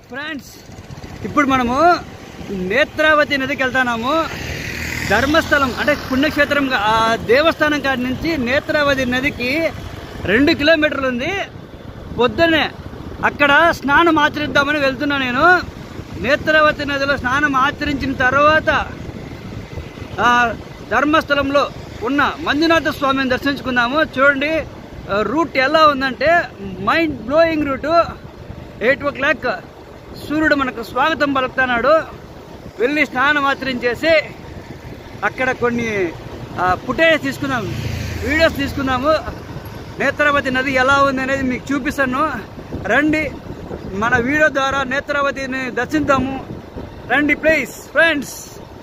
Friends ఇప్పుడు మనము నేత్రావతి నదికి వెళ్తున్నాము ధర్మస్థలం అంటే పుణ్యక్షేత్రం ఆ దేవస్థానం కాడి నుంచి నేత్రావతి నదికి రెండు కిలోమీటర్లు ఉంది పొద్దున్నే అక్కడ స్నానం ఆచరిద్దామని వెళ్తున్నా నేను నేత్రావతి నదిలో స్నానం ఆచరించిన తర్వాత ఆ, ధర్మస్థలంలో ఉన్న మంజునాథ స్వామిని దర్శించుకుందాము చూడండి ఆ, రూట్ ఎలా ఉందంటే mind blowing route eight o'clock సూర్యుడు మనకు స్వాగతం పలుకుతున్నాడు వెళ్ళి స్నానం ఆచరించేసి అక్కడ కొన్ని ఫుటేజ్ తీసుకుందాం వీడియోస్ తీసుకుందాము నేత్రావతి నది ఎలా ఉంది అనేది మీకు చూపిస్తాను రండి మన వీడియో ద్వారా నేత్రావతిని దర్శిద్దాము రండి ప్లీజ్ ఫ్రెండ్స్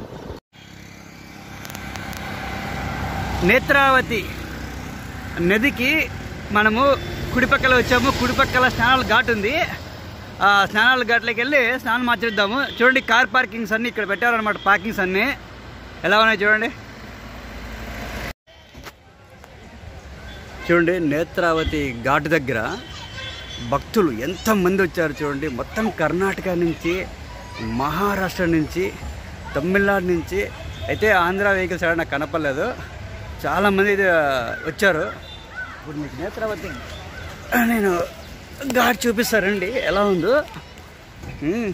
నేత్రావతి నదికి మనము కుడిపక్కల వచ్చాము కుడిపక్కల స్నానాల ఘాట్ ఉంది ఆ స్నానాల ఘాట్లోకి వెళ్ళి స్నానం ఆచరిద్దాము చూడండి కార్ పార్కింగ్స్ అన్నీ ఇక్కడ పెట్టారనమాట పార్కింగ్స్ అన్నీ ఎలా ఉన్నాయి చూడండి చూడండి నేత్రావతి ఘాట్ దగ్గర భక్తులు ఎంతమంది వచ్చారు చూడండి మొత్తం కర్ణాటక నుంచి మహారాష్ట్ర నుంచి తమిళనాడు నుంచి అయితే ఆంధ్ర వెహికల్స్ ఎవరు నాకు కనపడలేదు చాలామంది ఇది వచ్చారు ఇప్పుడు మీకు నేత్రావతి నేను ఘాట్ చూపిస్తారండి ఎలా ఉందో మ్మ్.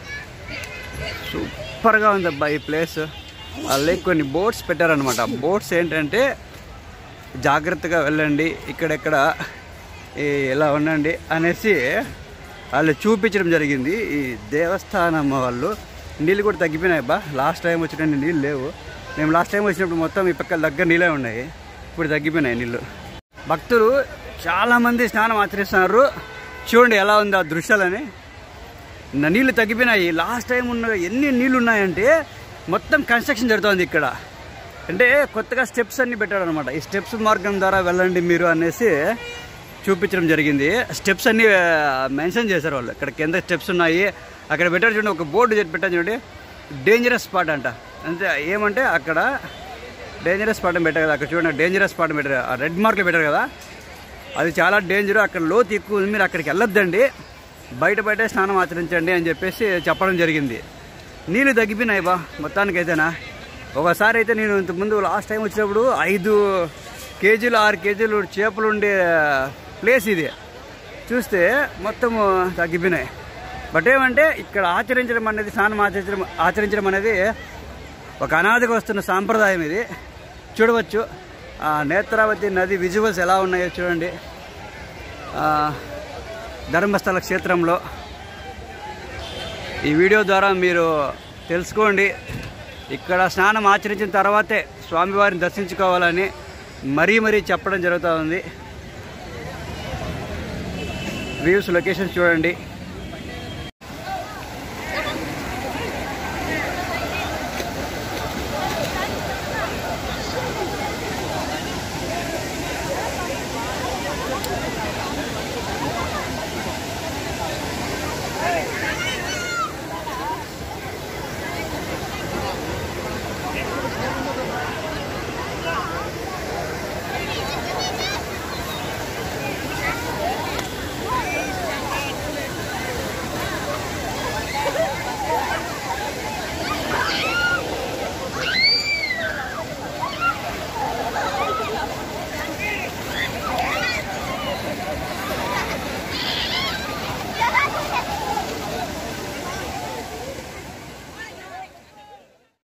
సూపర్గా ఉంది అబ్బా ఈ ప్లేస్ వాళ్ళే కొన్ని బోట్స్ పెట్టారనమాట బోట్స్ ఏంటంటే జాగ్రత్తగా వెళ్ళండి ఇక్కడెక్కడ ఈ ఇలా ఉండండి అనేసి వాళ్ళు చూపించడం జరిగింది ఈ దేవస్థానం వాళ్ళు నీళ్ళు కూడా తగ్గిపోయినాయి బా లాస్ట్ టైం వచ్చినట్టు నీళ్ళు లేవు మేము లాస్ట్ టైం వచ్చినప్పుడు మొత్తం ఈ పక్కల దగ్గర నీళ్ళే ఉన్నాయి ఇప్పుడు తగ్గిపోయినాయి నీళ్ళు భక్తులు చాలామంది స్నానం ఆచరిస్తున్నారు చూడండి ఎలా ఉంది ఆ దృశ్యాలని నా నీళ్ళు తగ్గిపోయినాయి లాస్ట్ టైం ఉన్న ఎన్ని నీళ్ళు ఉన్నాయంటే మొత్తం కన్స్ట్రక్షన్ జరుగుతోంది ఇక్కడ అంటే కొత్తగా స్టెప్స్ అన్ని పెట్టాడు అనమాట ఈ స్టెప్స్ మార్గం ద్వారా వెళ్ళండి మీరు అనేసి చూపించడం జరిగింది స్టెప్స్ అన్ని మెన్షన్ చేశారు వాళ్ళు ఇక్కడ కింద స్టెప్స్ ఉన్నాయి అక్కడ పెట్టారు చూడండి ఒక బోర్డు చేసి పెట్టారు చూడండి డేంజరస్ స్పాట్ అంట అంతే ఏమంటే అక్కడ డేంజరస్ స్పాట్ అని పెట్టారు కదా అక్కడ చూడండి డేంజరస్ స్పాట్ పెట్టారు ఆ రెడ్ మార్క్లు పెట్టారు కదా అది చాలా డేంజర్ అక్కడ లోతు ఎక్కువ ఉంది మీరు అక్కడికి వెళ్ళొద్దండి బయట బయటే స్నానం ఆచరించండి అని చెప్పేసి చెప్పడం జరిగింది నీళ్ళు తగ్గిపోయినాయి బా మొత్తానికైతేనా ఒకసారి అయితే నేను ఇంతకుముందు లాస్ట్ టైం వచ్చినప్పుడు ఐదు కేజీలు ఆరు కేజీలు చేపలు ఉండే ప్లేస్ ఇది చూస్తే మొత్తము తగ్గిపోయినాయి బట్ ఏమంటే ఇక్కడ ఆచరించడం అనేది స్నానం ఆచరించడం ఆచరించడం అనేది ఒక అనాదిగా వస్తున్న సాంప్రదాయం ఇది చూడవచ్చు ఆ నేత్రావతి నది విజువల్స్ ఎలా ఉన్నాయో చూడండి ఆ, ధర్మస్థల క్షేత్రంలో ఈ వీడియో ద్వారా మీరు తెలుసుకోండి ఇక్కడ స్నానం ఆచరించిన తర్వాతే స్వామివారిని దర్శించుకోవాలని మరీ మరీ చెప్పడం జరుగుతూ ఉంది వ్యూస్ లొకేషన్స్ చూడండి